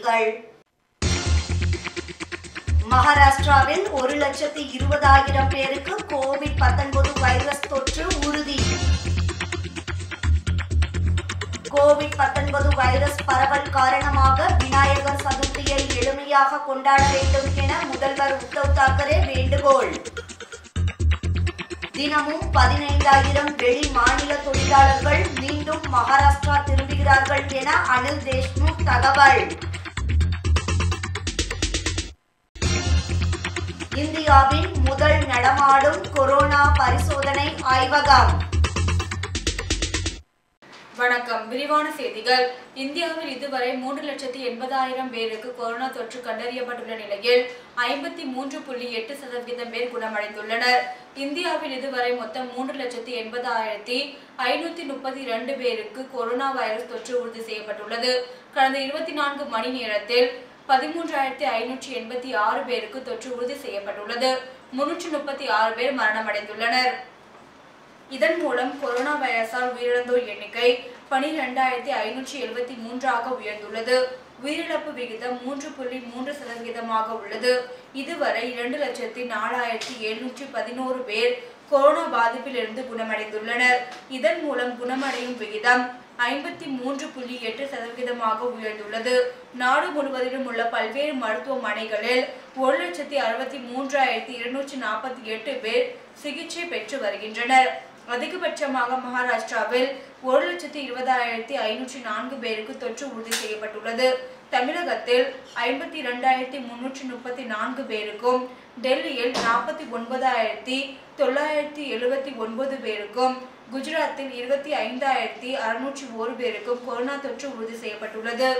செய்திகள் மகாராஷ்டிராவில் ஒரு லட்சத்தி இருபதாயிரம் பேருக்கு கோவிட் பத்தொன்பது வைரஸ் தொற்று உறுதி கோவிட் பத்தொன்பது வைரஸ் பரவல் காரணமாக விநாயகர் சதுர்த்தியை எளிமையாக கொண்டாட வேண்டும் என முதல்வர் உத்தவ் தாக்கரே வேண்டுகோள் தினமும் பதினைந்தாயிரம் வெளி மாநில தொழிலாளர்கள் மீண்டும் மகாராஷ்டிரா திரும்புகிறார்கள் என அனில் தேஷ்முக் தகவல் இந்தியாவின் முதல் நடமாடும் கொரோனா பரிசோதனை ஆய்வகம் வணக்கம் விரிவான செய்திகள் இந்தியாவில் இதுவரை மூன்று லட்சத்தி எண்பதாயிரம் பேருக்கு கொரோனா தொற்று கண்டறியப்பட்டுள்ள நிலையில் ஐம்பத்தி மூன்று புள்ளி எட்டு சதவீதம் பேர் குணமடைந்துள்ளனர் இந்தியாவில் இதுவரை மொத்தம் மூன்று லட்சத்தி எண்பதாயிரத்தி ஐநூத்தி முப்பத்தி இரண்டு பேருக்கு கொரோனா வைரஸ் தொற்று உறுதி செய்யப்பட்டுள்ளது கடந்த இருபத்தி நான்கு மணி நேரத்தில் பதிமூன்றாயிரத்தி ஐநூற்றி எண்பத்தி ஆறு பேருக்கு தொற்று உறுதி செய்யப்பட்டுள்ளது முன்னூற்றி முப்பத்தி ஆறு பேர் மரணமடைந்துள்ளனர் இதன் மூலம் கொரோனா வைரஸால் உயிரிழந்தோர் எண்ணிக்கை பனிரெண்டாயிரத்தி ஐநூற்றி எழுபத்தி மூன்றாக உயர்ந்துள்ளது உயிரிழப்பு விகிதம் மூன்று புள்ளி மூன்று சதவிகிதமாக உள்ளது இதுவரை இரண்டு லட்சத்தி நாலாயிரத்தி எழுநூற்றி பதினோரு பேர் கொரோனா பாதிப்பிலிருந்து குணமடைந்துள்ளனர் இதன் மூலம் குணமடையும் விகிதம் ஐம்பத்தி மூன்று புள்ளி எட்டு சதவிகிதமாக உயர்ந்துள்ளது நாடு முழுவதிலும் உள்ள பல்வேறு மருத்துவமனைகளில் ஒரு லட்சத்தி அறுபத்தி மூன்றாயிரத்தி இருநூற்றி நாற்பத்தி எட்டு பேர் சிகிச்சை பெற்று வருகின்றனர் அதிகபட்சமாக மகாராஷ்டிராவில் ஒரு லட்சத்தி இருபதாயிரத்தி ஐநூற்றி நான்கு பேருக்கு தொற்று உறுதி செய்யப்பட்டுள்ளது தமிழகத்தில் ஐம்பத்தி இரண்டாயிரத்தி முன்னூற்றி முப்பத்தி நான்கு பேருக்கும் டெல்லியில் நாற்பத்தி ஒன்பதாயிரத்தி தொள்ளாயிரத்தி எழுபத்தி ஒன்பது பேருக்கும் குஜராத்தில் இருபத்தி ஐந்தாயிரத்தி அறுநூற்றி ஒரு பேருக்கும் கொரோனா தொற்று உறுதி செய்யப்பட்டுள்ளது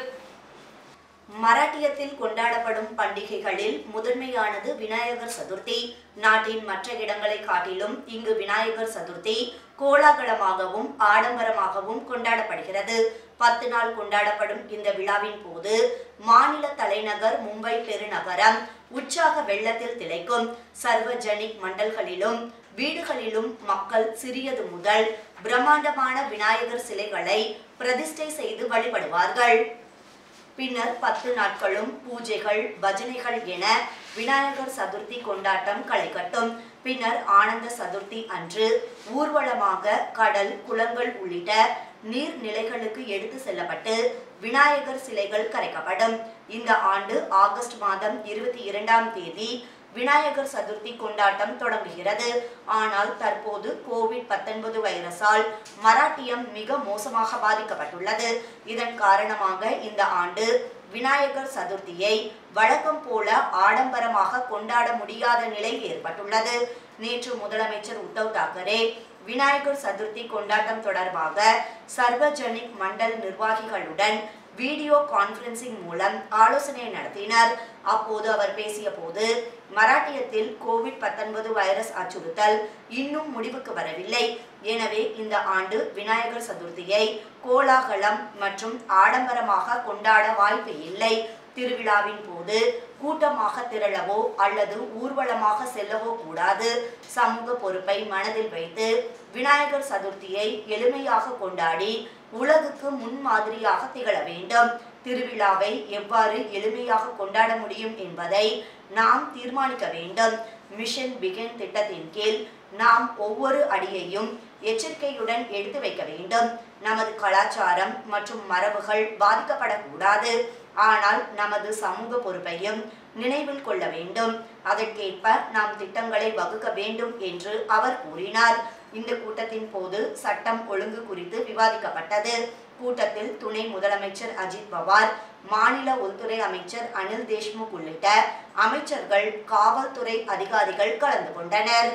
மராட்டியத்தில் கொண்டாடப்படும் பண்டிகைகளில் முதன்மையானது விநாயகர் சதுர்த்தி நாட்டின் மற்ற இடங்களை காட்டிலும் இங்கு விநாயகர் சதுர்த்தி கோலாகலமாகவும் ஆடம்பரமாகவும் கொண்டாடப்படுகிறது பத்து நாள் கொண்டாடப்படும் இந்த விழாவின் போது மாநில தலைநகர் மும்பை பெருநகரம் உற்சாக வெள்ளத்தில் திளைக்கும் சர்வஜனிக் மண்டல்களிலும் வீடுகளிலும் மக்கள் சிறியது முதல் பிரம்மாண்டமான விநாயகர் சிலைகளை பிரதிஷ்டை செய்து வழிபடுவார்கள் பின்னர் பத்து நாட்களும் பூஜைகள் பஜனைகள் என விநாயகர் சதுர்த்தி கொண்டாட்டம் களை கட்டும் பின்னர் ஆனந்த சதுர்த்தி அன்று ஊர்வலமாக கடல் குளங்கள் உள்ளிட்ட நீர்நிலைகளுக்கு எடுத்து செல்லப்பட்டு விநாயகர் சிலைகள் கரைக்கப்படும் இந்த ஆண்டு ஆகஸ்ட் மாதம் இருபத்தி இரண்டாம் தேதி விநாயகர் சதுர்த்தி கொண்டாட்டம் தொடங்குகிறது ஆனால் தற்போது கோவிட் பத்தொன்பது வைரஸால் மராட்டியம் மிக மோசமாக பாதிக்கப்பட்டுள்ளது இதன் காரணமாக இந்த ஆண்டு விநாயகர் சதுர்த்தியை வழக்கம் போல ஆடம்பரமாக கொண்டாட முடியாத நிலை ஏற்பட்டுள்ளது நேற்று முதலமைச்சர் உத்தவ் தாக்கரே விநாயகர் சதுர்த்தி கொண்டாட்டம் தொடர்பாக சர்வஜனிக் மண்டல் நிர்வாகிகளுடன் வீடியோ கான்ஃபரன்சிங் மூலம் ஆலோசனை நடத்தினர் அப்போது அவர் பேசிய போது மராட்டியத்தில் கோவிட் பத்தொன்பது வைரஸ் அச்சுறுத்தல் இன்னும் முடிவுக்கு வரவில்லை எனவே இந்த ஆண்டு விநாயகர் சதுர்த்தியை கோலாகலம் மற்றும் ஆடம்பரமாக கொண்டாட வாய்ப்பு இல்லை திருவிழாவின் போது கூட்டமாக திரளவோ அல்லது ஊர்வலமாக செல்லவோ கூடாது சமூக பொறுப்பை மனதில் வைத்து விநாயகர் சதுர்த்தியை எளிமையாக கொண்டாடி உலகுக்கு முன்மாதிரியாக திகழ வேண்டும் திருவிழாவை எவ்வாறு எளிமையாக கொண்டாட முடியும் என்பதை நாம் தீர்மானிக்க வேண்டும் மிஷன் பிகின் திட்டத்தின் கீழ் நாம் ஒவ்வொரு அடியையும் எச்சரிக்கையுடன் எடுத்து வைக்க வேண்டும் நமது கலாச்சாரம் மற்றும் மரபுகள் பாதிக்கப்படக்கூடாது ஆனால் நமது சமூக பொறுப்பையும் நினைவில் கொள்ள வேண்டும் அதற்கேற்ப நாம் திட்டங்களை வகுக்க வேண்டும் என்று அவர் கூறினார் இந்த கூட்டத்தின் போது சட்டம் ஒழுங்கு குறித்து விவாதிக்கப்பட்டது கூட்டத்தில் துணை முதலமைச்சர் அஜித் பவார் மாநில உள்துறை அமைச்சர் அனில் தேஷ்முக் உள்ளிட்ட அமைச்சர்கள் காவல்துறை அதிகாரிகள் கலந்து கொண்டனர்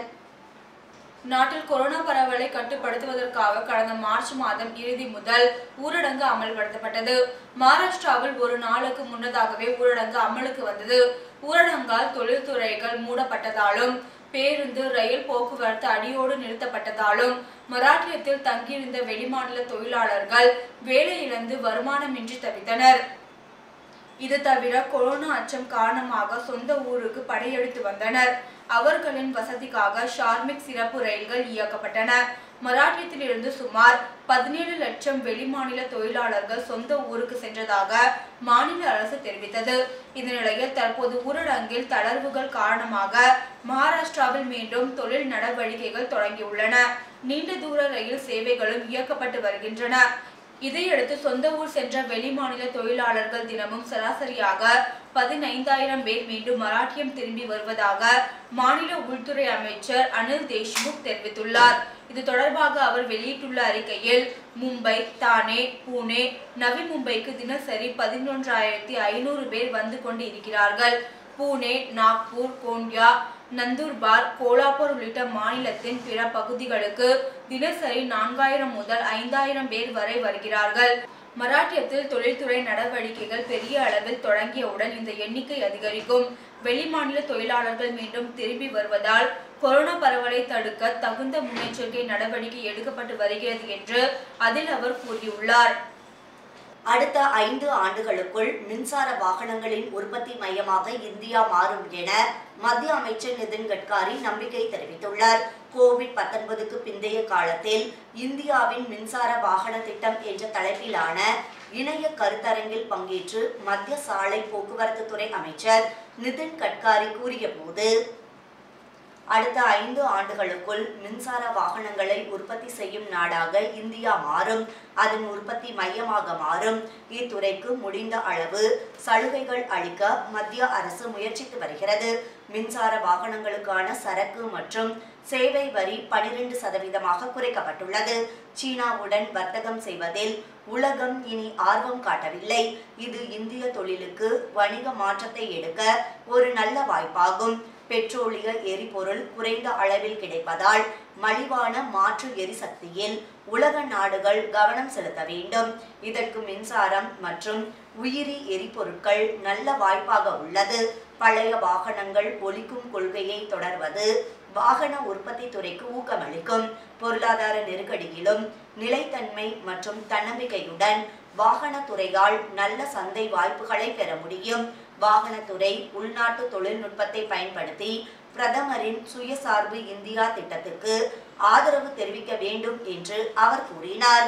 நாட்டில் கொரோனா பரவலை கட்டுப்படுத்துவதற்காக கடந்த மார்ச் மாதம் இறுதி முதல் ஊரடங்கு அமல்படுத்தப்பட்டது மகாராஷ்டிராவில் ஒரு நாளுக்கு முன்னதாகவே ஊரடங்கு அமலுக்கு வந்தது ஊரடங்கால் தொழில்துறைகள் மூடப்பட்டதாலும் பேருந்து ரயில் போக்குவரத்து அடியோடு நிறுத்தப்பட்டதாலும் மராட்டியத்தில் தங்கியிருந்த வெளிமாநில தொழிலாளர்கள் வேலை இழந்து வருமானமின்றி தவித்தனர் இது தவிர கொரோனா அச்சம் காரணமாக சொந்த ஊருக்கு படையெடுத்து வந்தனர் அவர்களின் வசதிக்காக ஷார்மிக் சிறப்பு ரயில்கள் இயக்கப்பட்டன மராட்டியத்திலிருந்து சுமார் பதினேழு லட்சம் வெளிமாநில தொழிலாளர்கள் சொந்த ஊருக்கு சென்றதாக மாநில அரசு தெரிவித்தது இந்த நிலையில் தற்போது ஊரடங்கில் தளர்வுகள் காரணமாக மகாராஷ்டிராவில் மீண்டும் தொழில் நடவடிக்கைகள் தொடங்கியுள்ளன நீண்ட தூர ரயில் சேவைகளும் இயக்கப்பட்டு வருகின்றன இதையடுத்து சொந்த ஊர் சென்ற வெளிமாநில தொழிலாளர்கள் தினமும் சராசரியாக பதினைந்தாயிரம் பேர் மீண்டும் மராட்டியம் திரும்பி வருவதாக மாநில உள்துறை அமைச்சர் அனில் தேஷ்முக் தெரிவித்துள்ளார் இது தொடர்பாக அவர் வெளியிட்டுள்ள அறிக்கையில் மும்பை தானே பூனே நவி மும்பைக்கு தினசரி பதினொன்றாயிரத்தி ஐநூறு பேர் வந்து கொண்டு இருக்கிறார்கள் பூனே நாக்பூர் கோண்டியா நந்தூர்பார் கோலாப்பூர் உள்ளிட்ட மாநிலத்தின் பிற பகுதிகளுக்கு தினசரி நான்காயிரம் முதல் ஐந்தாயிரம் பேர் வரை வருகிறார்கள் மராட்டியத்தில் தொழில்துறை நடவடிக்கைகள் பெரிய அளவில் தொடங்கியவுடன் இந்த எண்ணிக்கை அதிகரிக்கும் வெளிமாநில தொழிலாளர்கள் மீண்டும் திரும்பி வருவதால் கொரோனா பரவலை தடுக்க தகுந்த முன்னெச்சரிக்கை நடவடிக்கை எடுக்கப்பட்டு வருகிறது என்று அதில் அவர் கூறியுள்ளார் அடுத்த ஐந்து ஆண்டுகளுக்குள் மின்சார வாகனங்களின் உற்பத்தி மையமாக இந்தியா மாறும் என மத்திய அமைச்சர் நிதின் கட்காரி நம்பிக்கை தெரிவித்துள்ளார் கோவிட் பத்தொன்பதுக்கு பிந்தைய காலத்தில் இந்தியாவின் மின்சார வாகன திட்டம் என்ற தலைப்பிலான இணைய கருத்தரங்கில் பங்கேற்று மத்திய சாலை போக்குவரத்து துறை அமைச்சர் நிதின் கட்காரி கூறியபோது அடுத்த ஐந்து ஆண்டுகளுக்குள் மின்சார வாகனங்களை உற்பத்தி செய்யும் நாடாக இந்தியா மாறும் அதன் உற்பத்தி மையமாக மாறும் இத்துறைக்கு முடிந்த அளவு சலுகைகள் அளிக்க மத்திய அரசு முயற்சித்து வருகிறது மின்சார வாகனங்களுக்கான சரக்கு மற்றும் சேவை வரி பனிரெண்டு சதவீதமாக குறைக்கப்பட்டுள்ளது சீனாவுடன் வர்த்தகம் செய்வதில் உலகம் இனி ஆர்வம் காட்டவில்லை இது இந்திய தொழிலுக்கு வணிக மாற்றத்தை எடுக்க ஒரு நல்ல வாய்ப்பாகும் பெட்ரோலிய எரிபொருள் குறைந்த அளவில் கிடைப்பதால் மலிவான மாற்று எரிசக்தியில் உலக நாடுகள் கவனம் செலுத்த வேண்டும் இதற்கு மின்சாரம் மற்றும் உயிரி எரிபொருட்கள் நல்ல வாய்ப்பாக உள்ளது பழைய வாகனங்கள் ஒலிக்கும் கொள்கையை தொடர்வது வாகன உற்பத்தி துறைக்கு ஊக்கமளிக்கும் பொருளாதார நெருக்கடியிலும் நிலைத்தன்மை மற்றும் தன்னம்பிக்கையுடன் வாகன துறையால் நல்ல சந்தை வாய்ப்புகளை பெற முடியும் வாகனத்துறை உள்நாட்டு தொழில்நுட்பத்தை பயன்படுத்தி பிரதமரின் சுயசார்பு இந்தியா திட்டத்துக்கு ஆதரவு தெரிவிக்க வேண்டும் என்று அவர் கூறினார்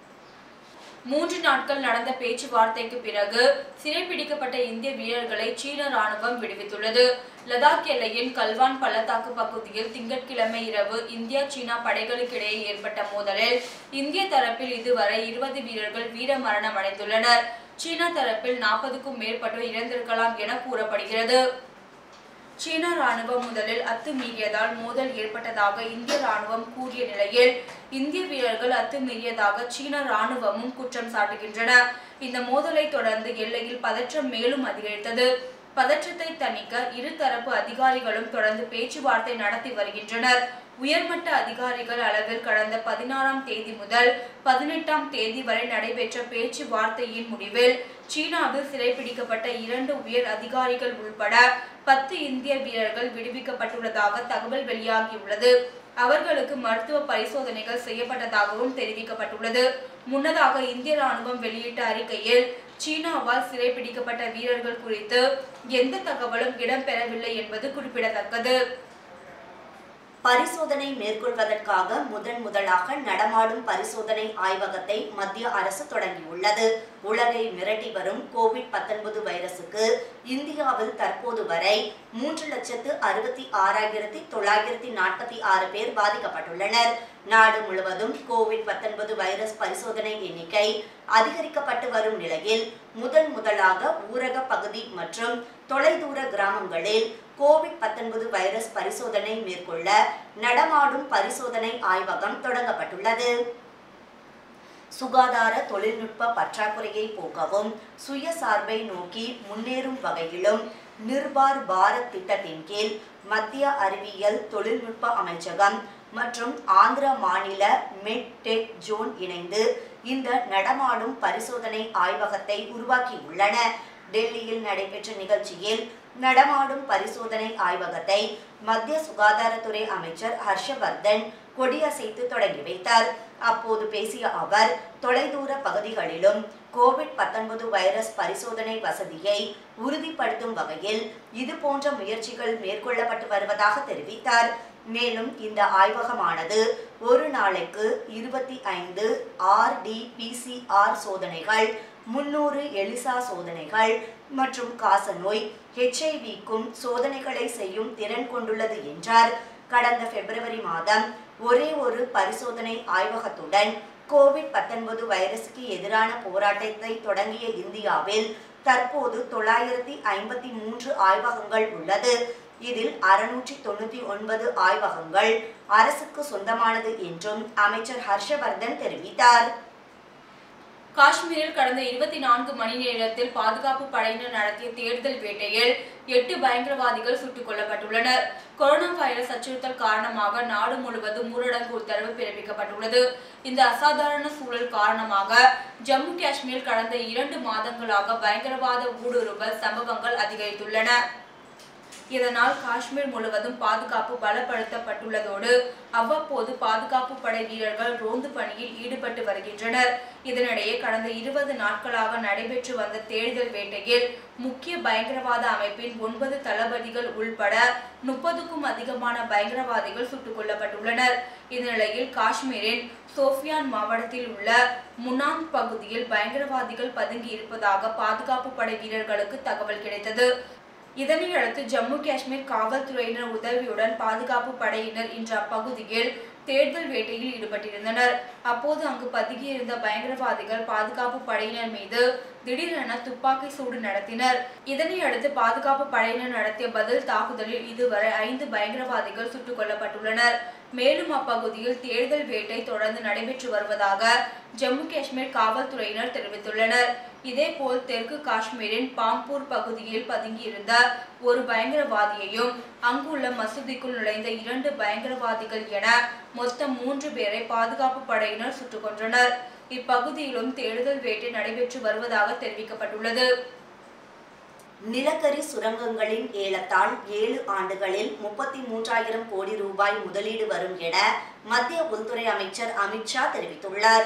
மூன்று நாட்கள் நடந்த பேச்சுவார்த்தைக்கு பிறகு சிறைப்பிடிக்கப்பட்ட இந்திய வீரர்களை சீன ராணுவம் விடுவித்துள்ளது லடாக் எல்லையின் கல்வான் பள்ளத்தாக்கு பகுதியில் திங்கட்கிழமை இரவு இந்தியா சீனா படைகளுக்கிடையே ஏற்பட்ட மோதலில் இந்திய தரப்பில் இதுவரை இருபது வீரர்கள் வீர மரணம் அடைந்துள்ளனர் சீனா தரப்பில் நாற்பதுக்கும் மேற்பட்டோர் இறந்திருக்கலாம் என கூறப்படுகிறது சீன ராணுவம் முதலில் அத்துமீறியதால் மோதல் ஏற்பட்டதாக இந்திய ராணுவம் கூறிய நிலையில் இந்திய வீரர்கள் அத்துமீறியதாக சீன ராணுவமும் குற்றம் சாட்டுகின்றன இந்த மோதலை தொடர்ந்து எல்லையில் பதற்றம் மேலும் அதிகரித்தது பதற்றத்தை தணிக்க இருதரப்பு அதிகாரிகளும் தொடர்ந்து பேச்சுவார்த்தை நடத்தி வருகின்றனர் உயர்மட்ட அதிகாரிகள் அளவில் கடந்த பதினாறாம் தேதி முதல் பதினெட்டாம் தேதி வரை நடைபெற்ற பேச்சுவார்த்தையின் முடிவில் சீனாவில் சிறைப்பிடிக்கப்பட்ட இரண்டு உயர் அதிகாரிகள் உள்பட பத்து இந்திய வீரர்கள் விடுவிக்கப்பட்டுள்ளதாக தகவல் வெளியாகியுள்ளது அவர்களுக்கு மருத்துவ பரிசோதனைகள் செய்யப்பட்டதாகவும் தெரிவிக்கப்பட்டுள்ளது முன்னதாக இந்திய ராணுவம் வெளியிட்ட அறிக்கையில் சீனாவால் சிறைப்பிடிக்கப்பட்ட வீரர்கள் குறித்து எந்த தகவலும் இடம்பெறவில்லை என்பது குறிப்பிடத்தக்கது பரிசோதனை மேற்கொள்வதற்காக முதன் முதலாக நடமாடும் பரிசோதனை ஆய்வகத்தை மத்திய அரசு தொடங்கியுள்ளது உலகை மிரட்டி வரும் கோவிட் பத்தொன்பது வைரசுக்கு இந்தியாவில் தற்போது வரை மூன்று லட்சத்து அறுபத்தி ஆறாயிரத்தி தொள்ளாயிரத்தி நாற்பத்தி ஆறு பேர் பாதிக்கப்பட்டுள்ளனர் நாடு முழுவதும் கோவிட் பத்தொன்பது வைரஸ் பரிசோதனை எண்ணிக்கை அதிகரிக்கப்பட்டு வரும் நிலையில் முதன் முதலாக ஊரக பகுதி மற்றும் தொலைதூர கிராமங்களில் கோவிட் பத்தொன்பது வைரஸ் பரிசோதனை மேற்கொள்ள நடமாடும் பரிசோதனை ஆய்வகம் தொடங்கப்பட்டுள்ளது சுகாதார தொழில்நுட்ப பற்றாக்குறையை போக்கவும் சுயசார்பை நோக்கி முன்னேறும் வகையிலும் நிர்பார் பாரத் திட்டத்தின் கீழ் மத்திய அறிவியல் தொழில்நுட்ப அமைச்சகம் மற்றும் ஆந்திர மாநில மெட்டெக் ஜோன் இணைந்து இந்த நடமாடும் பரிசோதனை ஆய்வகத்தை உருவாக்கியுள்ளன டெல்லியில் நடைபெற்ற நிகழ்ச்சியில் நடமாடும் பரிசோதனை ஆய்வகத்தை மத்திய சுகாதாரத்துறை அமைச்சர் ஹர்ஷவர்தன் கொடியசைத்து தொடங்கி வைத்தார் அப்போது பேசிய அவர் தொலைதூர பகுதிகளிலும் கோவிட் பத்தொன்பது வைரஸ் பரிசோதனை வசதியை உறுதிப்படுத்தும் வகையில் இது போன்ற முயற்சிகள் மேற்கொள்ளப்பட்டு வருவதாக தெரிவித்தார் மேலும் இந்த ஆய்வகமானது ஒரு நாளைக்கு இருபத்தி ஐந்து ஆர்டிபிசிஆர் சோதனைகள் முன்னூறு எலிசா சோதனைகள் மற்றும் காசநோய் ஹெச்ஐவிக்கும் சோதனைகளை செய்யும் திறன் கொண்டுள்ளது என்றார் கடந்த பிப்ரவரி மாதம் ஒரே ஒரு பரிசோதனை ஆய்வகத்துடன் கோவிட் 19 வைரசுக்கு எதிரான போராட்டத்தை தொடங்கிய இந்தியாவில் தற்போது தொள்ளாயிரத்தி ஐம்பத்தி மூன்று ஆய்வகங்கள் உள்ளது இதில் அறுநூற்றி தொண்ணூத்தி ஒன்பது ஆய்வகங்கள் அரசுக்கு சொந்தமானது என்றும் அமைச்சர் ஹர்ஷவர்தன் தெரிவித்தார் காஷ்மீரில் கடந்த இருபத்தி நான்கு மணி நேரத்தில் பாதுகாப்பு படையினர் நடத்திய தேடுதல் வேட்டையில் எட்டு பயங்கரவாதிகள் சுட்டுக் கொல்லப்பட்டுள்ளனர் கொரோனா வைரஸ் அச்சுறுத்தல் காரணமாக நாடு முழுவதும் ஊரடங்கு உத்தரவு பிறப்பிக்கப்பட்டுள்ளது இந்த அசாதாரண சூழல் காரணமாக ஜம்மு காஷ்மீர் கடந்த இரண்டு மாதங்களாக பயங்கரவாத ஊடுருவல் சம்பவங்கள் அதிகரித்துள்ளன இதனால் காஷ்மீர் முழுவதும் பாதுகாப்பு பலப்படுத்தப்பட்டுள்ளதோடு அவ்வப்போது பாதுகாப்பு படை வீரர்கள் ரோந்து பணியில் ஈடுபட்டு வருகின்றனர் இதனிடையே கடந்த இருபது நாட்களாக நடைபெற்று வந்த தேடுதல் வேட்டையில் முக்கிய பயங்கரவாத அமைப்பின் ஒன்பது தளபதிகள் உள்பட முப்பதுக்கும் அதிகமான பயங்கரவாதிகள் சுட்டுக் கொல்லப்பட்டுள்ளனர் இந்நிலையில் காஷ்மீரின் சோஃபியான் மாவட்டத்தில் உள்ள முனான் பகுதியில் பயங்கரவாதிகள் பதுங்கி இருப்பதாக பாதுகாப்பு படை வீரர்களுக்கு தகவல் கிடைத்தது இதனையடுத்து ஜம்மு காஷ்மீர் காவல்துறையினர் உதவியுடன் பாதுகாப்பு படையினர் இன்று அப்பகுதியில் தேடுதல் வேட்டையில் ஈடுபட்டிருந்தனர் அப்போது அங்கு பதுங்கியிருந்த பயங்கரவாதிகள் பாதுகாப்பு படையினர் மீது திடீரென துப்பாக்கி சூடு நடத்தினர் இதனையடுத்து பாதுகாப்பு படையினர் நடத்திய பதில் தாக்குதலில் இதுவரை ஐந்து பயங்கரவாதிகள் சுட்டுக் கொல்லப்பட்டுள்ளனர் மேலும் அப்பகுதியில் தேடுதல் வேட்டை தொடர்ந்து நடைபெற்று வருவதாக ஜம்மு காஷ்மீர் காவல்துறையினர் தெரிவித்துள்ளனர் இதேபோல் தெற்கு காஷ்மீரின் பாம்பூர் பகுதியில் பதுங்கியிருந்த ஒரு பயங்கரவாதியையும் அங்குள்ள மசூதிக்குள் நுழைந்த இரண்டு பயங்கரவாதிகள் என மொத்தம் மூன்று பேரை பாதுகாப்பு படையினர் சுட்டுக் கொன்றனர் இப்பகுதியிலும் தேடுதல் வேட்டை நடைபெற்று வருவதாக தெரிவிக்கப்பட்டுள்ளது நிலக்கரி சுரங்கங்களின் ஏலத்தால் ஏழு ஆண்டுகளில் முப்பத்தி மூன்றாயிரம் கோடி ரூபாய் முதலீடு வரும் என மத்திய உள்துறை அமைச்சர் அமித்ஷா தெரிவித்துள்ளார்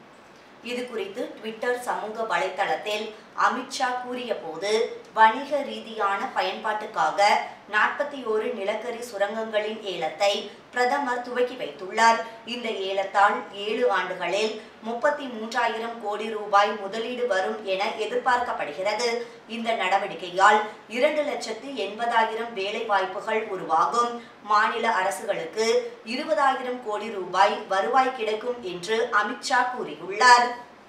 இது குறித்து ட்விட்டர் சமூக வலைத்தளத்தில் அமித்ஷா கூறிய போது வணிக ரீதியான பயன்பாட்டுக்காக நாற்பத்தி ஓரு நிலக்கரி சுரங்கங்களின் ஏலத்தை பிரதமர் துவக்கி வைத்துள்ளார் இந்த ஏலத்தால் ஏழு ஆண்டுகளில் முப்பத்தி மூன்றாயிரம் கோடி ரூபாய் முதலீடு வரும் என எதிர்பார்க்கப்படுகிறது இந்த நடவடிக்கையால் இரண்டு லட்சத்து எண்பதாயிரம் வேலை வாய்ப்புகள் உருவாகும் மாநில அரசுகளுக்கு இருபதாயிரம் கோடி ரூபாய் வருவாய் கிடைக்கும் என்று அமித்ஷா கூறியுள்ளார்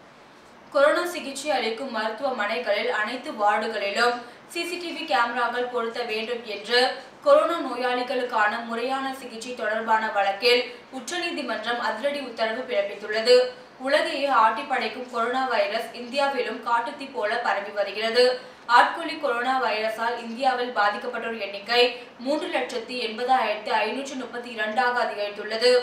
கொரோனா சிகிச்சை அளிக்கும் மருத்துவமனைகளில் அனைத்து வார்டுகளிலும் சிசிடிவி கேமராக்கள் பொருத்த வேண்டும் என்று கொரோனா நோயாளிகளுக்கான முறையான சிகிச்சை தொடர்பான வழக்கில் உச்சநீதிமன்றம் அதிரடி உத்தரவு பிறப்பித்துள்ளது உலகையே ஆட்டி படைக்கும் கொரோனா வைரஸ் இந்தியாவிலும் காட்டுத்தீ போல பரவி வருகிறது ஆட்கொல்லி கொரோனா வைரஸால் இந்தியாவில் பாதிக்கப்பட்டோர் எண்ணிக்கை மூன்று லட்சத்தி எண்பதாயிரத்தி ஐநூற்று முப்பத்தி இரண்டாக அதிகரித்துள்ளது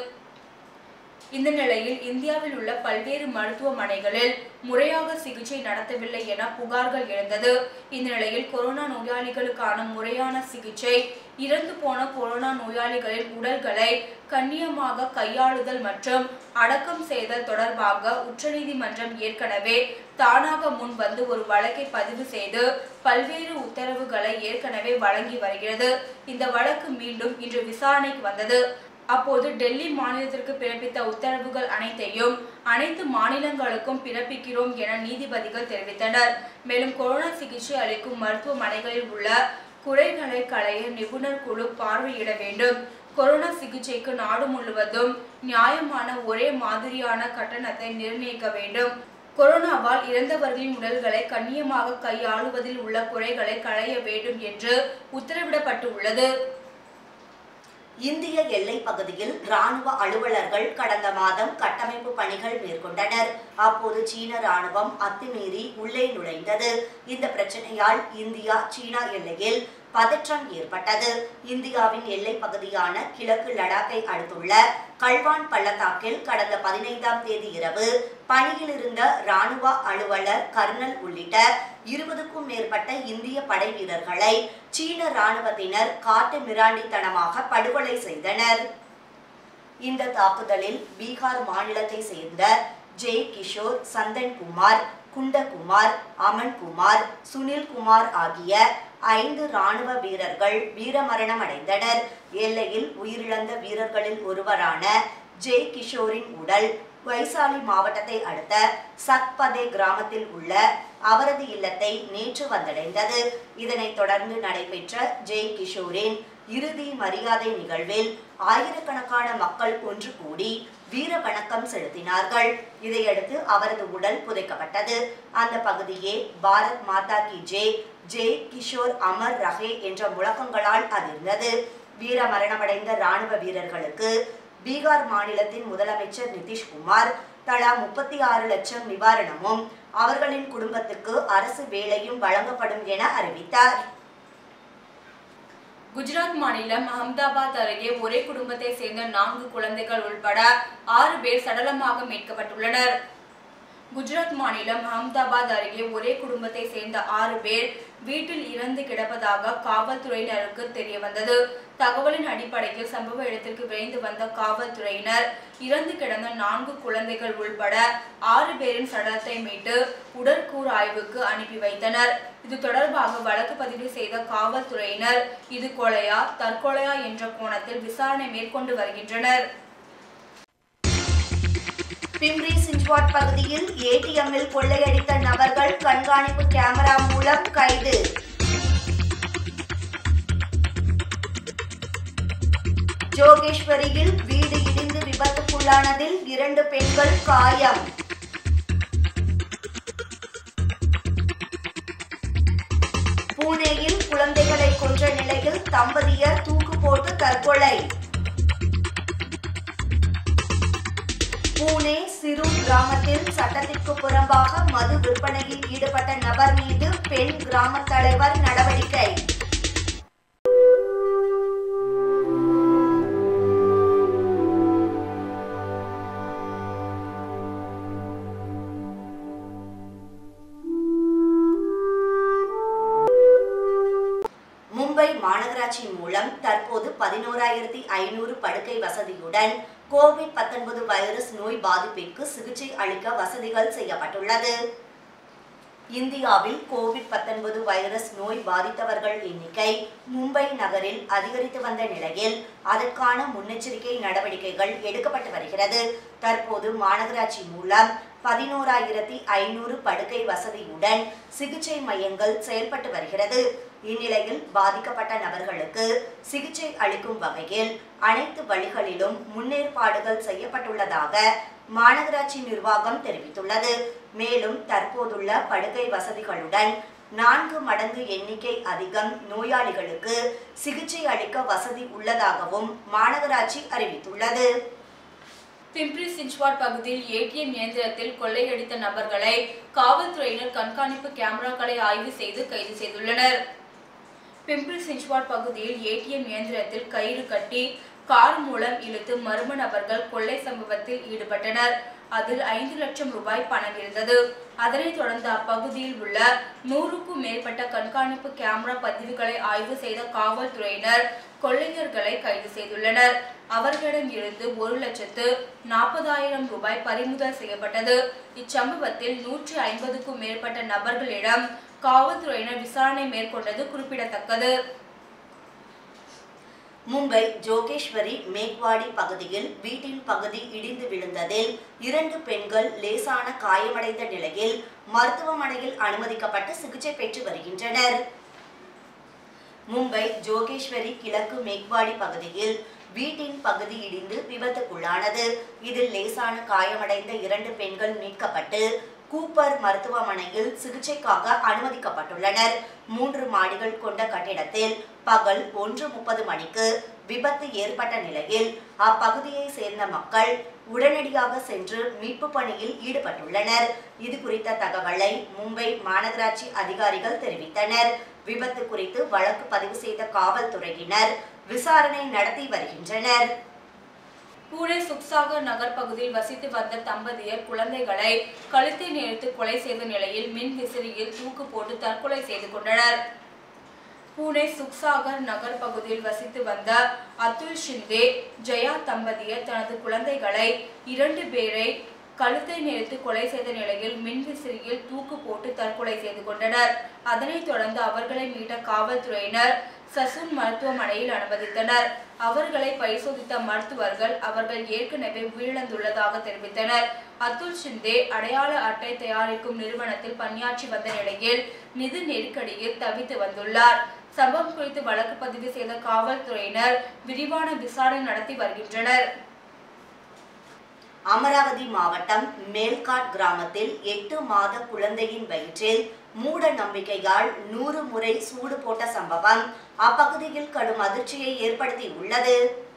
இந்த நிலையில் இந்தியாவில் உள்ள பல்வேறு மருத்துவமனைகளில் முறையாக சிகிச்சை நடத்தவில்லை என புகார்கள் எழுந்தது இந்த நிலையில் கொரோனா நோயாளிகளுக்கான முறையான சிகிச்சை இறந்து போன கொரோனா நோயாளிகளின் உடல்களை கண்ணியமாக கையாளுதல் மற்றும் அடக்கம் செய்தல் தொடர்பாக உச்சநீதிமன்றம் ஏற்கனவே தானாக முன் வந்து ஒரு வழக்கை பதிவு செய்து பல்வேறு உத்தரவுகளை ஏற்கனவே வழங்கி வருகிறது இந்த வழக்கு மீண்டும் இன்று விசாரணைக்கு வந்தது அப்போது டெல்லி மாநிலத்திற்கு பிறப்பித்த உத்தரவுகள் அனைத்தையும் அனைத்து மாநிலங்களுக்கும் பிறப்பிக்கிறோம் என நீதிபதிகள் தெரிவித்தனர் மேலும் கொரோனா சிகிச்சை அளிக்கும் மருத்துவமனைகளில் உள்ள குறைகளை களைய நிபுணர் குழு பார்வையிட வேண்டும் கொரோனா சிகிச்சைக்கு நாடு முழுவதும் நியாயமான ஒரே மாதிரியான கட்டணத்தை நிர்ணயிக்க வேண்டும் கொரோனாவால் இறந்தவர்களின் உடல்களை கண்ணியமாக கையாளுவதில் உள்ள குறைகளை களைய வேண்டும் என்று உத்தரவிடப்பட்டு உள்ளது இந்திய எல்லைப் பகுதியில் ராணுவ அலுவலர்கள் கடந்த மாதம் கட்டமைப்பு பணிகள் மேற்கொண்டனர் அப்போது சீன ராணுவம் அத்துமீறி உள்ளே நுழைந்தது இந்த பிரச்சனையால் இந்தியா சீனா எல்லையில் பதற்றம் ஏற்பட்டது இந்தியாவின் எல்லைப் பகுதியான கிழக்கு லடாக்கை அடுத்துள்ள கல்வான் பள்ளத்தாக்கில் கடந்த பதினைந்தாம் தேதி இரவு பணியில் இருந்த ராணுவ அலுவலர் கர்னல் உள்ளிட்ட இருபதுக்கும் மேற்பட்ட இந்திய படை வீரர்களை சீன ராணுவத்தினர் காட்டு மிராண்டித்தனமாக படுகொலை செய்தனர் இந்த தாக்குதலில் பீகார் மாநிலத்தை சேர்ந்த ஜெய் கிஷோர் சந்தன் குமார் குண்டகுமார் அமன் குமார் சுனில் குமார் ஆகிய ஐந்து ராணுவ வீரர்கள் வீரமரணம் அடைந்தனர் எல்லையில் உயிரிழந்த வீரர்களில் ஒருவரான ஜெய் கிஷோரின் உடல் வைசாலி மாவட்டத்தை அடுத்த சத்பதே கிராமத்தில் உள்ள அவரது இல்லத்தை நேற்று வந்தடைந்தது இதனைத் தொடர்ந்து நடைபெற்ற ஜெய் கிஷோரின் இறுதி மரியாதை நிகழ்வில் ஆயிரக்கணக்கான மக்கள் ஒன்று கூடி வீர வணக்கம் செலுத்தினார்கள் இதையடுத்து அவரது உடல் புதைக்கப்பட்டது அந்த பகுதியே பாரத் மாதா கி ஜெய் ஜெய் கிஷோர் அமர் ரஹே என்ற முழக்கங்களால் அதிர்ந்தது வீர மரணமடைந்த ராணுவ வீரர்களுக்கு பீகார் மாநிலத்தின் முதலமைச்சர் நிதிஷ்குமார் தலா முப்பத்தி ஆறு லட்சம் நிவாரணமும் அவர்களின் குடும்பத்துக்கு அரசு வேலையும் வழங்கப்படும் என அறிவித்தார் குஜராத் மாநிலம் அகமதாபாத் அருகே ஒரே குடும்பத்தை சேர்ந்த நான்கு குழந்தைகள் உள்பட ஆறு பேர் சடலமாக மீட்கப்பட்டுள்ளனர் குஜராத் மாநிலம் அகமதாபாத் அருகே ஒரே குடும்பத்தை சேர்ந்த ஆறு பேர் வீட்டில் இறந்து கிடப்பதாக காவல்துறையினருக்கு தெரிய வந்தது தகவலின் அடிப்படையில் சம்பவ இடத்திற்கு விரைந்து வந்த காவல்துறையினர் இறந்து கிடந்த நான்கு குழந்தைகள் உள்பட ஆறு பேரின் சடலத்தை மீட்டு உடற்கூறு ஆய்வுக்கு அனுப்பி வைத்தனர் இது தொடர்பாக வழக்கு பதிவு செய்த காவல்துறையினர் இது கொலையா தற்கொலையா என்ற கோணத்தில் விசாரணை மேற்கொண்டு வருகின்றனர் பிம்ரி சிஞ்ச்வாட் பகுதியில் ஏடிஎம்மில் கொள்ளையடித்த நபர்கள் கண்காணிப்பு கேமரா மூலம் கைது ஜோகேஸ்வரியில் வீடு இடிந்து விபத்துக்குள்ளானதில் இரண்டு பெண்கள் காயம் பூனேயில் குழந்தைகளை கொன்ற நிலையில் தம்பதியர் தூக்கு போட்டு தற்கொலை பூனே சிறு கிராமத்தில் சட்டத்திற்கு புறம்பாக மது விற்பனையில் ஈடுபட்ட நபர் மீது பெண் கிராம தலைவர் நடவடிக்கை மும்பை மாநகராட்சி மூலம் தற்போது பதினோராயிரத்தி ஐநூறு படுக்கை வசதியுடன் கோவிட் 19 வைரஸ் நோய் பாதிப்பிற்கு சிகிச்சை அளிக்க வசதிகள் செய்யப்பட்டுள்ளது இந்தியாவில் கோவிட் 19 வைரஸ் நோய் பாதித்தவர்கள் எண்ணிக்கை மும்பை நகரில் அதிகரித்து வந்த நிலையில் அதற்கான முன்னெச்சரிக்கை நடவடிக்கைகள் எடுக்கப்பட்டு வருகிறது தற்போது மாநகராட்சி மூலம் பதினோராயிரத்தி ஐநூறு படுக்கை வசதியுடன் சிகிச்சை மையங்கள் செயல்பட்டு வருகிறது இந்நிலையில் பாதிக்கப்பட்ட நபர்களுக்கு சிகிச்சை அளிக்கும் வகையில் அனைத்து வழிகளிலும் முன்னேற்பாடுகள் செய்யப்பட்டுள்ளதாக மாநகராட்சி நிர்வாகம் தெரிவித்துள்ளது மேலும் தற்போதுள்ள படுக்கை வசதிகளுடன் நான்கு மடங்கு எண்ணிக்கை அதிகம் நோயாளிகளுக்கு சிகிச்சை அளிக்க வசதி உள்ளதாகவும் மாநகராட்சி அறிவித்துள்ளது பிம்ப்ரி சிஞ்ச்வாட் பகுதியில் ஏடிஎம் இயந்திரத்தில் கொள்ளையடித்த நபர்களை காவல்துறையினர் கண்காணிப்பு கேமராக்களை ஆய்வு செய்து கைது செய்துள்ளனர் பிம்ப்ரி சிஞ்ச்வாட் பகுதியில் ஏடிஎம் இயந்திரத்தில் கயிறு கட்டி கார் மூலம் இழுத்து மர்ம நபர்கள் கொள்ளை சம்பவத்தில் ஈடுபட்டனர் அதில் ஐந்து லட்சம் ரூபாய் பணம் இருந்தது அதனைத் தொடர்ந்து அப்பகுதியில் உள்ள நூறுக்கும் மேற்பட்ட கண்காணிப்பு கேமரா பதிவுகளை ஆய்வு செய்த காவல்துறையினர் கொள்ளையர்களை கைது செய்துள்ளனர் அவர்களிடம் இருந்து ஒரு லட்சத்து நாற்பதாயிரம் ரூபாய் பறிமுதல் செய்யப்பட்டது இச்சம்பவத்தில் நூற்றி ஐம்பதுக்கும் மேற்பட்ட நபர்களிடம் காவல்துறையினர் விசாரணை மேற்கொண்டது குறிப்பிடத்தக்கது மும்பை ஜோகேஸ்வரி மேக்வாடி பகுதியில் வீட்டின் பகுதி இடிந்து விழுந்ததில் இரண்டு பெண்கள் லேசான காயமடைந்த நிலையில் மருத்துவமனையில் அனுமதிக்கப்பட்டு சிகிச்சை பெற்று வருகின்றனர் மும்பை ஜோகேஸ்வரி கிழக்கு மேக்வாடி பகுதியில் வீட்டின் பகுதி இடிந்து விபத்துக்குள்ளானது இதில் லேசான காயமடைந்த இரண்டு பெண்கள் மீட்கப்பட்டு கூப்பர் மருத்துவமனையில் சிகிச்சைக்காக அனுமதிக்கப்பட்டுள்ளனர் மூன்று மாடிகள் கொண்ட கட்டிடத்தில் பகல் ஒன்று முப்பது மணிக்கு விபத்து ஏற்பட்ட நிலையில் அப்பகுதியை சேர்ந்த மக்கள் உடனடியாக சென்று மீட்பு பணியில் ஈடுபட்டுள்ளனர் இது குறித்த தகவலை மும்பை மாநகராட்சி அதிகாரிகள் தெரிவித்தனர் விபத்து குறித்து வழக்கு பதிவு செய்த காவல்துறையினர் விசாரணை நடத்தி வருகின்றனர் பூனே சுக்சாகர் நகர் பகுதியில் வசித்து வந்த தம்பதியர் குழந்தைகளை கழுத்தை நேர்த்து கொலை செய்த நிலையில் மின் விசிறியில் தூக்கு போட்டு தற்கொலை செய்து கொண்டனர் பூனே சுக்சாகர் நகர் பகுதியில் வசித்து வந்த அத்துல் ஷிந்தே ஜெயா தம்பதியர் தனது குழந்தைகளை இரண்டு பேரை கழுத்தை நெரித்து கொலை செய்த நிலையில் மின்விசிறியில் தூக்கு போட்டு தற்கொலை செய்து கொண்டனர் அதனைத் தொடர்ந்து அவர்களை மீட்ட காவல்துறையினர் சசுன் மருத்துவமனையில் அனுமதித்தனர் அவர்களை பரிசோதித்த மருத்துவர்கள் அவர்கள் ஏற்கனவே உயிரிழந்துள்ளதாக தெரிவித்தனர் அத்துல் ஷிந்தே அடையாள அட்டை தயாரிக்கும் நிறுவனத்தில் பணியாற்றி வந்த நிலையில் நிதி நெருக்கடியில் தவித்து வந்துள்ளார் சம்பவம் குறித்து வழக்கு பதிவு செய்த காவல்துறையினர் விரிவான விசாரணை நடத்தி வருகின்றனர் அமராவதி மாவட்டம் மேல்காட் கிராமத்தில் எட்டு மாத குழந்தையின் வயிற்றில் மூட நம்பிக்கையால் நூறு முறை சூடு போட்ட சம்பவம் அப்பகுதியில் கடும் அதிர்ச்சியை ஏற்படுத்தி உள்ளது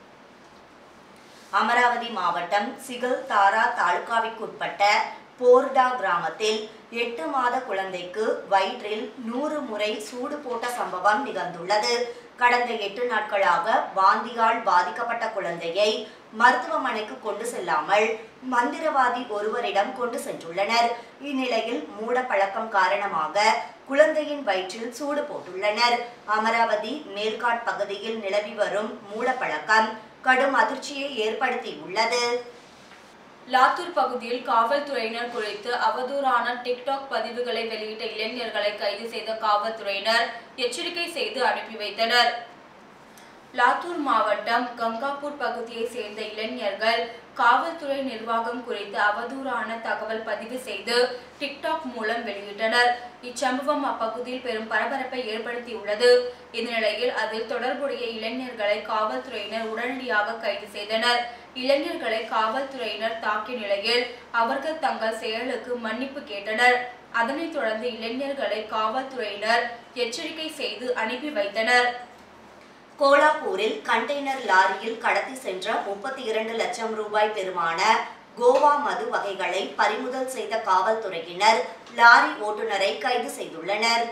அமராவதி மாவட்டம் சிகல் தாரா தாலுகாவிற்குட்பட்ட போர்டா கிராமத்தில் எட்டு மாத குழந்தைக்கு வயிற்றில் நூறு முறை சூடு போட்ட சம்பவம் நிகழ்ந்துள்ளது கடந்த எட்டு நாட்களாக வாந்தியால் பாதிக்கப்பட்ட குழந்தையை மருத்துவமனைக்கு கொண்டு செல்லாமல் மந்திரவாதி ஒருவரிடம் கொண்டு சென்றுள்ளனர் இந்நிலையில் மூட பழக்கம் காரணமாக குழந்தையின் வயிற்றில் சூடு போட்டுள்ளனர் அமராவதி மேல்காட் பகுதியில் நிலவி வரும் மூட பழக்கம் கடும் அதிர்ச்சியை ஏற்படுத்தியுள்ளது லாத்தூர் பகுதியில் காவல்துறையினர் குறித்து அவதூறான டிக்டாக் பதிவுகளை வெளியிட்ட இளைஞர்களை கைது செய்த காவல்துறையினர் எச்சரிக்கை செய்து அனுப்பி வைத்தனர் லாத்தூர் மாவட்டம் கங்காப்பூர் பகுதியை சேர்ந்த இளைஞர்கள் காவல்துறை நிர்வாகம் குறித்து அவதூறான தகவல் பதிவு செய்து டிக்டாக் மூலம் வெளியிட்டனர் இச்சம்பவம் அப்பகுதியில் பெரும் பரபரப்பை ஏற்படுத்தியுள்ளது இந்த நிலையில் அதில் தொடர்புடைய இளைஞர்களை காவல்துறையினர் உடனடியாக கைது செய்தனர் இளைஞர்களை காவல்துறையினர் தாக்கிய நிலையில் அவர்கள் தங்கள் செயலுக்கு மன்னிப்பு கேட்டனர் அதனைத் தொடர்ந்து இளைஞர்களை காவல்துறையினர் எச்சரிக்கை செய்து அனுப்பி வைத்தனர் கோலாப்பூரில் கண்டெய்னர் லாரியில் கடத்தி சென்ற முப்பத்தி இரண்டு லட்சம் ரூபாய் பெறுமான கோவா மது வகைகளை பறிமுதல் செய்த காவல்துறையினர் லாரி ஓட்டுநரை கைது செய்துள்ளனர்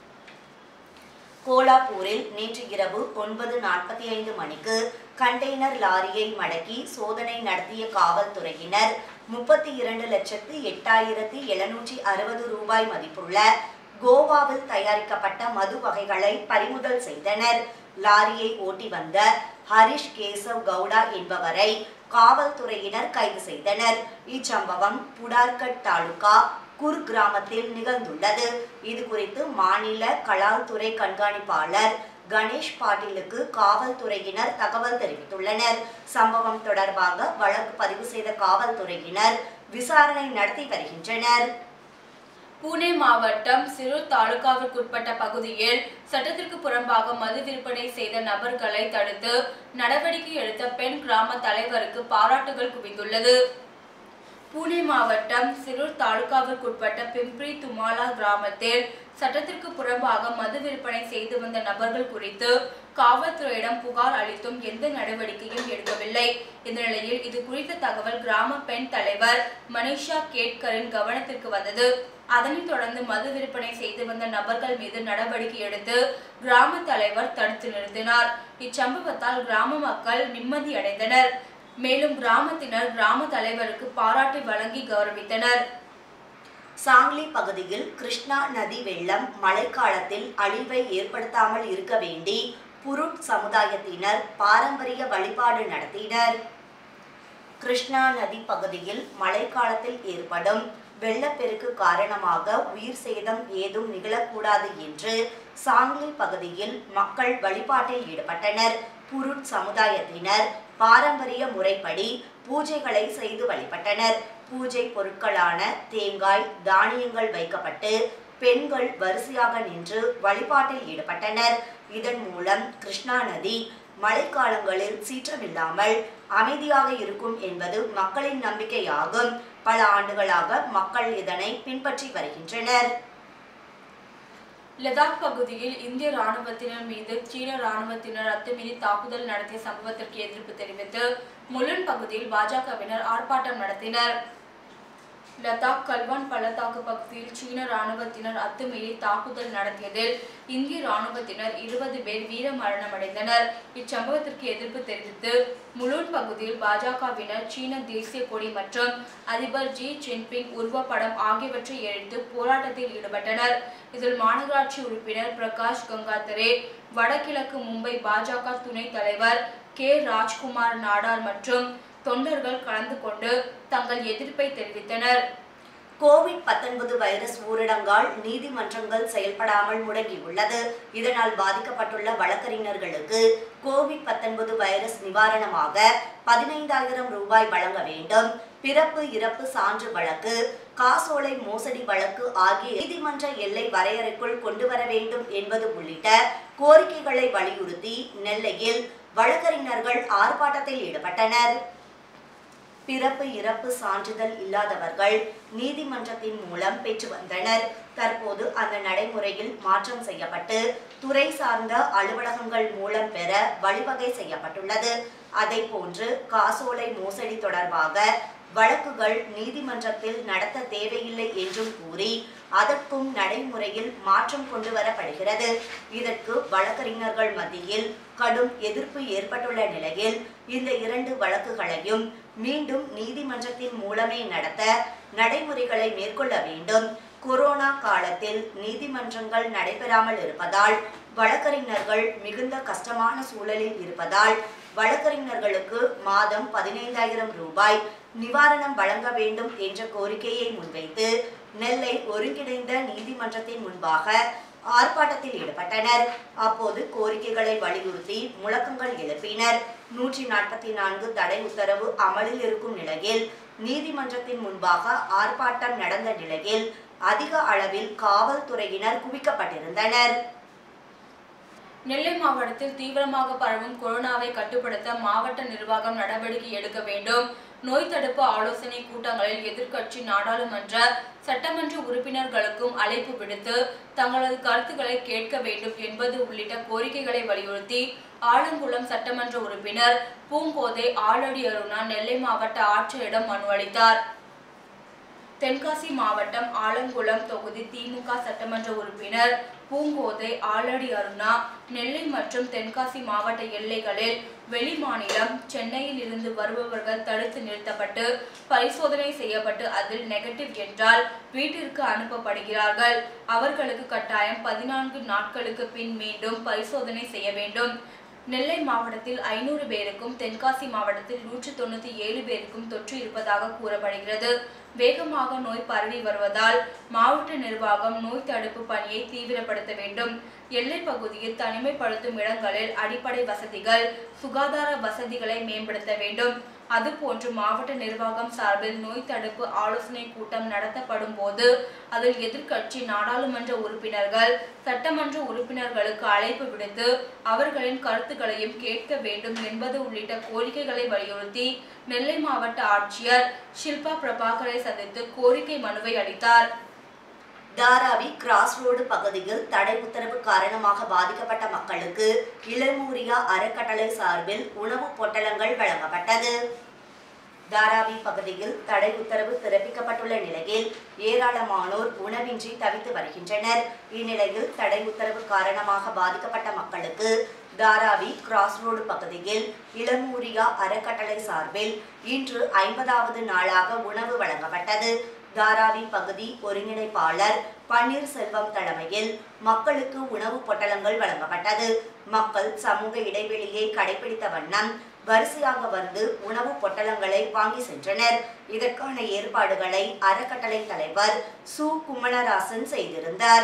கோலாப்பூரில் நேற்று இரவு ஒன்பது நாற்பத்தி ஐந்து மணிக்கு கண்டெய்னர் லாரியை மடக்கி சோதனை நடத்திய காவல்துறையினர் முப்பத்தி இரண்டு லட்சத்து எட்டாயிரத்தி எழுநூற்றி அறுபது ரூபாய் மதிப்புள்ள கோவாவில் தயாரிக்கப்பட்ட மது வகைகளை பறிமுதல் செய்தனர் லாரியை ஓட்டி வந்த ஹரிஷ் கேசவ் கவுடா என்பவரை காவல்துறையினர் கைது செய்தனர் இச்சம்பவம் புடார்கட் தாலுகா குர் கிராமத்தில் நிகழ்ந்துள்ளது இது குறித்து மாநில கலால்துறை கண்காணிப்பாளர் கணேஷ் பாட்டீலுக்கு காவல்துறையினர் தகவல் தெரிவித்துள்ளனர் சம்பவம் தொடர்பாக வழக்கு பதிவு செய்த காவல்துறையினர் விசாரணை நடத்தி வருகின்றனர் பூனே மாவட்டம் சிரூர் தாலுகாவிற்குட்பட்ட பகுதியில் சட்டத்திற்கு புறம்பாக மது விற்பனை செய்த நபர்களை தடுத்து நடவடிக்கை எடுத்த பெண் கிராம தலைவருக்கு பாராட்டுகள் குவிந்துள்ளது பூனே மாவட்டம் சிரூர் தாலுகாவிற்குட்பட்ட பிம்ப்ரி துமாலா கிராமத்தில் சட்டத்திற்கு புறம்பாக மது விற்பனை செய்து வந்த நபர்கள் குறித்து காவல்துறையிடம் புகார் அளித்தும் எந்த நடவடிக்கையும் எடுக்கவில்லை இந்த நிலையில் இது குறித்த தகவல் கிராம பெண் தலைவர் மனிஷா கேட்கரின் கவனத்திற்கு வந்தது அதனைத் தொடர்ந்து மது விற்பனை செய்து வந்த நபர்கள் மீது நடவடிக்கை எடுத்து கிராம தலைவர் தடுத்து நிறுத்தினார் இச்சம்பவத்தால் கிராம மக்கள் நிம்மதியடைந்தனர் மேலும் கிராமத்தினர் கிராம தலைவருக்கு பாராட்டு வழங்கி கௌரவித்தனர் சாங்லி பகுதியில் கிருஷ்ணா நதி வெள்ளம் மழைக்காலத்தில் அழிவை ஏற்படுத்தாமல் இருக்க வேண்டி புருட் சமுதாயத்தினர் பாரம்பரிய வழிபாடு நடத்தினர் கிருஷ்ணா நதி பகுதியில் மழைக்காலத்தில் ஏற்படும் வெள்ளப்பெருக்கு காரணமாக உயிர் சேதம் ஏதும் நிகழக்கூடாது என்று சாங்லி பகுதியில் மக்கள் வழிபாட்டில் ஈடுபட்டனர் புருட் சமுதாயத்தினர் பாரம்பரிய முறைப்படி பூஜைகளை செய்து வழிபட்டனர் பூஜை பொருட்களான தேங்காய் தானியங்கள் வைக்கப்பட்டு பெண்கள் வரிசையாக நின்று வழிபாட்டில் ஈடுபட்டனர் இதன் மூலம் கிருஷ்ணா நதி மழைக்காலங்களில் சீற்றமில்லாமல் அமைதியாக இருக்கும் என்பது மக்களின் நம்பிக்கையாகும் பல ஆண்டுகளாக மக்கள் இதனை பின்பற்றி வருகின்றனர் லடாக் பகுதியில் இந்திய ராணுவத்தினர் மீது சீன ராணுவத்தினர் அத்துமீறி தாக்குதல் நடத்திய சம்பவத்திற்கு எதிர்ப்பு தெரிவித்து முலுன் பகுதியில் பாஜகவினர் ஆர்ப்பாட்டம் நடத்தினர் லடாக் கல்வான் பள்ளத்தாக்கு பகுதியில் சீன ராணுவத்தினர் அத்துமீறி தாக்குதல் நடத்தியதில் இந்திய ராணுவத்தினர் இருபது பேர் வீர மரணமடைந்தனர் இச்சம்பவத்திற்கு எதிர்ப்பு தெரிவித்து முலூன் பகுதியில் பாஜகவினர் சீன தேசிய கொடி மற்றும் அதிபர் ஜி ஜின்பிங் உருவப்படம் ஆகியவற்றை எரித்து போராட்டத்தில் ஈடுபட்டனர் இதில் மாநகராட்சி உறுப்பினர் பிரகாஷ் கங்காதரே வடகிழக்கு மும்பை பாஜக துணைத் தலைவர் கே ராஜ்குமார் நாடார் மற்றும் தொண்டர்கள் கலந்து கொண்டு தங்கள் எதிர்ப்பை தெரிவித்தனர் கோவிட் 19 வைரஸ் ஊரடங்கால் நீதிமன்றங்கள் செயல்படாமல் முடங்கியுள்ளது இதனால் பாதிக்கப்பட்டுள்ள வழக்கறிஞர்களுக்கு கோவிட் 19 வைரஸ் நிவாரணமாக பதினைந்தாயிரம் ரூபாய் வழங்க வேண்டும் பிறப்பு இறப்பு சான்று வழக்கு காசோலை மோசடி வழக்கு ஆகிய நீதிமன்ற எல்லை வரையறைக்குள் கொண்டு வர வேண்டும் என்பது உள்ளிட்ட கோரிக்கைகளை வலியுறுத்தி நெல்லையில் வழக்கறிஞர்கள் ஆர்ப்பாட்டத்தில் ஈடுபட்டனர் பிறப்பு இறப்பு சான்றிதழ் இல்லாதவர்கள் நீதிமன்றத்தின் மூலம் பெற்று வந்தனர் தற்போது அந்த நடைமுறையில் மாற்றம் செய்யப்பட்டு துறை சார்ந்த அலுவலகங்கள் மூலம் பெற வழிவகை செய்யப்பட்டுள்ளது அதை போன்று காசோலை மோசடி தொடர்பாக வழக்குகள் நீதிமன்றத்தில் நடத்த தேவையில்லை என்றும் கூறி அதற்கும் நடைமுறையில் மாற்றம் கொண்டு வரப்படுகிறது இதற்கு வழக்கறிஞர்கள் மத்தியில் கடும் எதிர்ப்பு ஏற்பட்டுள்ள நிலையில் இந்த இரண்டு வழக்குகளையும் மீண்டும் நீதிமன்றத்தின் மூலமே நடத்த நடைமுறைகளை மேற்கொள்ள வேண்டும் கொரோனா காலத்தில் நீதிமன்றங்கள் நடைபெறாமல் இருப்பதால் வழக்கறிஞர்கள் மிகுந்த கஷ்டமான சூழலில் இருப்பதால் வழக்கறிஞர்களுக்கு மாதம் பதினைந்தாயிரம் ரூபாய் நிவாரணம் வழங்க வேண்டும் என்ற கோரிக்கையை முன்வைத்து நெல்லை ஒருங்கிணைந்த நீதிமன்றத்தின் முன்பாக ஆர்ப்பாட்டத்தில் ஈடுபட்டனர் அப்போது கோரிக்கைகளை வலியுறுத்தி முழக்கங்கள் எழுப்பினர் நூற்றி நாற்பத்தி நான்கு தடை உத்தரவு அமலில் இருக்கும் நிலையில் நீதிமன்றத்தின் முன்பாக ஆர்ப்பாட்டம் நடந்த நிலையில் அதிக அளவில் காவல்துறையினர் குவிக்கப்பட்டிருந்தனர் நெல்லை மாவட்டத்தில் தீவிரமாக பரவும் கொரோனாவை கட்டுப்படுத்த மாவட்ட நிர்வாகம் நடவடிக்கை எடுக்க வேண்டும் நோய் தடுப்பு ஆலோசனை கூட்டங்களில் எதிர்க்கட்சி நாடாளுமன்ற சட்டமன்ற உறுப்பினர்களுக்கும் அழைப்பு விடுத்து தங்களது கருத்துக்களை கேட்க வேண்டும் என்பது உள்ளிட்ட கோரிக்கைகளை வலியுறுத்தி ஆலங்குளம் சட்டமன்ற உறுப்பினர் பூங்கோதை ஆலடி அருணா நெல்லை மாவட்ட ஆட்சியரிடம் மனு அளித்தார் தென்காசி மாவட்டம் ஆலங்குளம் தொகுதி திமுக சட்டமன்ற உறுப்பினர் பூங்கோதை ஆலடி அருணா நெல்லை மற்றும் தென்காசி மாவட்ட எல்லைகளில் வெளிமாநிலம் சென்னையில் இருந்து வருபவர்கள் தடுத்து நிறுத்தப்பட்டு பரிசோதனை செய்யப்பட்டு அதில் நெகட்டிவ் என்றால் வீட்டிற்கு அனுப்பப்படுகிறார்கள் அவர்களுக்கு கட்டாயம் பதினான்கு நாட்களுக்கு பின் மீண்டும் பரிசோதனை செய்ய வேண்டும் நெல்லை மாவட்டத்தில் ஐநூறு பேருக்கும் தென்காசி மாவட்டத்தில் நூற்று தொண்ணூத்தி ஏழு பேருக்கும் தொற்று இருப்பதாக கூறப்படுகிறது வேகமாக நோய் பரவி வருவதால் மாவட்ட நிர்வாகம் நோய் தடுப்பு பணியை தீவிரப்படுத்த வேண்டும் எல்லை பகுதியில் தனிமைப்படுத்தும் இடங்களில் அடிப்படை வசதிகள் சுகாதார வசதிகளை மேம்படுத்த வேண்டும் அதுபோன்று மாவட்ட நிர்வாகம் சார்பில் நோய் தடுப்பு ஆலோசனை கூட்டம் நடத்தப்படும் போது அதில் எதிர்க்கட்சி நாடாளுமன்ற உறுப்பினர்கள் சட்டமன்ற உறுப்பினர்களுக்கு அழைப்பு விடுத்து அவர்களின் கருத்துக்களையும் கேட்க வேண்டும் என்பது உள்ளிட்ட கோரிக்கைகளை வலியுறுத்தி நெல்லை மாவட்ட ஆட்சியர் ஷில்பா பிரபாகரை சந்தித்து கோரிக்கை மனுவை அளித்தார் தாராவி கிராஸ் ரோடு பகுதியில் தடை உத்தரவு காரணமாக பாதிக்கப்பட்ட மக்களுக்கு இளமூரியா அறக்கட்டளை சார்பில் உணவுப் பொட்டலங்கள் வழங்கப்பட்டது தாராவி பகுதியில் தடை உத்தரவு பிறப்பிக்கப்பட்டுள்ள நிலையில் ஏராளமானோர் உணவின்றி தவித்து வருகின்றனர் இந்நிலையில் தடை உத்தரவு காரணமாக பாதிக்கப்பட்ட மக்களுக்கு தாராவி கிராஸ் ரோடு பகுதியில் இளமூரியா அறக்கட்டளை சார்பில் இன்று ஐம்பதாவது நாளாக உணவு வழங்கப்பட்டது தாராவி பகுதி ஒருங்கிணைப்பாளர் பன்னீர்செல்வம் தலைமையில் மக்களுக்கு உணவு பொட்டலங்கள் வழங்கப்பட்டது மக்கள் சமூக இடைவெளியை கடைபிடித்த வண்ணம் வரிசையாக வந்து உணவு பொட்டலங்களை வாங்கி சென்றனர் இதற்கான ஏற்பாடுகளை அறக்கட்டளை தலைவர் சு கும்மணராசன் செய்திருந்தார்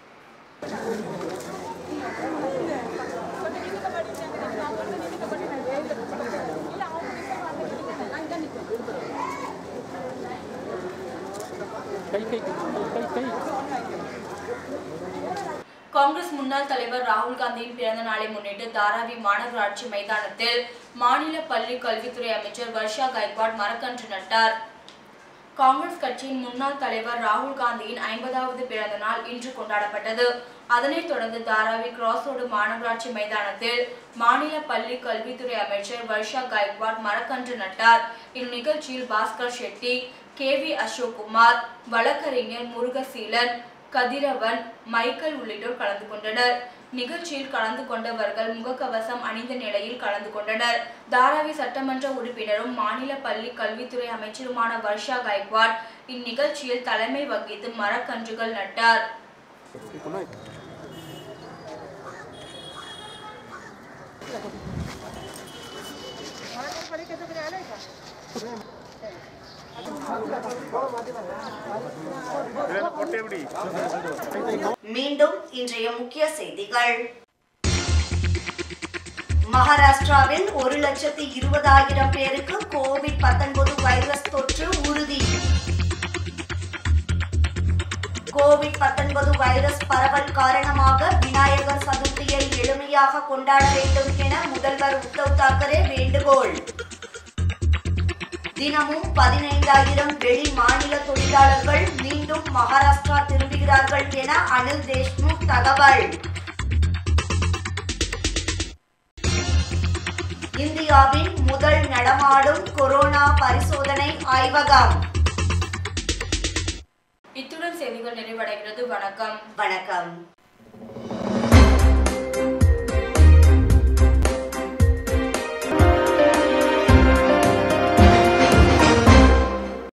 கை கை கை கை காங்கிரஸ் முன்னாள் தலைவர் ராகுல் காந்தியின் பிறந்த நாளை முன்னிட்டு தாராவி மாநகராட்சி மைதானத்தில் மாநில பள்ளி கல்வித்துறை அமைச்சர் வர்ஷா கைக்வாட் மரக்கன்று நட்டார் காங்கிரஸ் கட்சியின் முன்னாள் தலைவர் ராகுல் காந்தியின் ஐம்பதாவது பிறந்த நாள் இன்று கொண்டாடப்பட்டது அதனைத் தொடர்ந்து தாராவி கிராஸ் ரோடு மாநகராட்சி மைதானத்தில் மாநில பள்ளி கல்வித்துறை அமைச்சர் வர்ஷா கைக்வாட் மரக்கன்று நட்டார் இந்நிகழ்ச்சியில் பாஸ்கர் ஷெட்டி கே வி அசோக்குமார் வழக்கறிஞர் முருகசீலன் கதிரவன் மைக்கேல் உள்ளிட்டோர் கலந்து கொண்டனர் நிகழ்ச்சியில் கலந்து கொண்டவர்கள் முகக்கவசம் அணிந்த நிலையில் கலந்து கொண்டனர் தாராவி சட்டமன்ற உறுப்பினரும் மாநில பள்ளி கல்வித்துறை அமைச்சருமான வர்ஷா கைக்வாட் இந்நிகழ்ச்சியில் தலைமை வகித்து மரக்கன்றுகள் நட்டார் இப்போ Ahora con 40 se crea la hija. மீண்டும் இன்றைய முக்கிய செய்திகள் மகாராஷ்டிராவில் ஒரு லட்சத்தி இருபதாயிரம் பேருக்கு கோவிட் 19 வைரஸ் தொற்று உறுதி கோவிட் 19 வைரஸ் பரவல் காரணமாக விநாயகர் சதுர்த்தியை எளிமையாக கொண்டாட வேண்டும் என முதல்வர் உத்தவ் தாக்கரே வேண்டுகோள் தினமும் பதினைந்தாயிரம் வெளி மாநில தொழிலாளர்கள் மீண்டும் மகாராஷ்டிரா திரும்புகிறார்கள் என அனில் தேஷ்முக் தகவல் இந்தியாவின் முதல் நடமாடும் கொரோனா பரிசோதனை ஆய்வகம் இத்துடன் செய்திகள் நிறைவடைகிறது வணக்கம் வணக்கம்